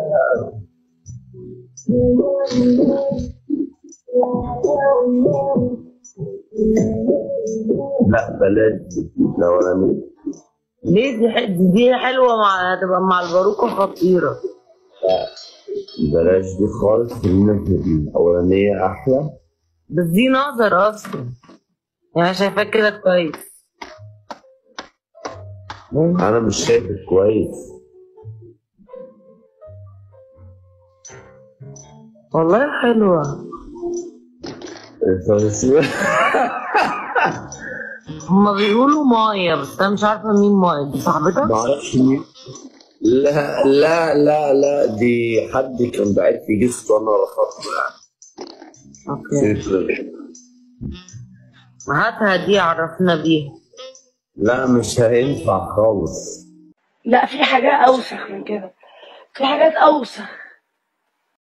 لا بلاش دي الاولانيه ليه دي ح- دي, دي حلوه مع هتبقى مع الباروكه خطيره بلاش دي خالص خلينا في دي الاولانيه احلى بس دي نظر اصلا يعني شايفاه كده كويس انا مش شايفك كويس والله حلوه هما بيقولوا مايا بس انا مش عارفه مين مايا دي صاحبتك ما اعرفش مين لا لا لا لا دي حد كان باعت لي جست وانا رفضته اوكي يعني هاتها دي عرفنا بيها لا مش هينفع خالص لا في حاجات اوسخ من كده في حاجات اوسخ